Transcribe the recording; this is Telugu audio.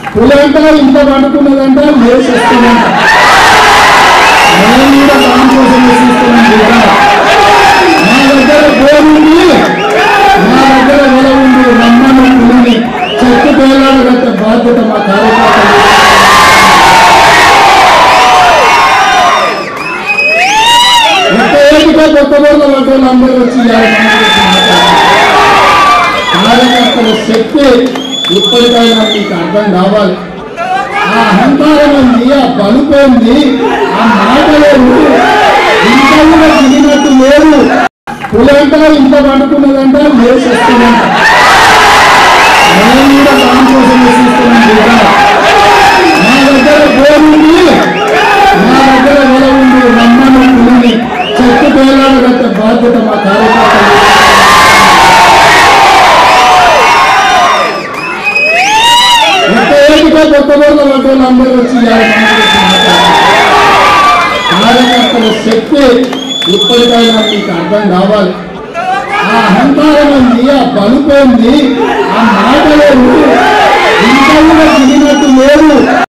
పులంట ఇంత పండుకున్నదంట లేచేస్తుందంట నేను కూడా దాని కోసం చూస్తున్నాను బిడ్డ. నా దగ్గర గోరుంది నా దగ్గర వెల ఉంది రమ్మను పులిని చెట్టు పేలాడగట్టే బాధ్యత మా కార్యకర్తలు ఒక్క ఏటిగా కొత్త బోర్ల వాళ్ళు అందరూ వచ్చి యాభై మంది వచ్చి మాట్లాడారు. కార్యకర్తల శక్తి ఇప్పటికైనా మీకు అర్థం కావాలి ఆ అహంకారం ఉంది ఆ బలుపు ఉంది ఆ మాటలేదు ఇంత కూడా దిగినట్టు లేదు పులంట ఇంత పండుకున్నదంట లేచేస్తుందంట నేను కూడా దాని కోసం చూస్తున్నాను బిడ్డ. నా దగ్గర గోరుంది నా దగ్గర వెల ఉంది రమ్మను పులిని చెట్టు పేలాడగట్టే బాధ్యత మా కార్యకర్తలు ఒక్క ఏటిగా కొత్త బోర్ల వాళ్ళు అందరూ వచ్చి యాభై మంది వచ్చి మాట్లాడారు. కార్యకర్తల శక్తి ఇప్పటికైనా మీకు అర్థం కావాలి ఆ అహంకారం ఉంది ఆ బలుపు ఉంది ఆ మాటలేదు ఇంత కూడా దిగినట్టు లేదు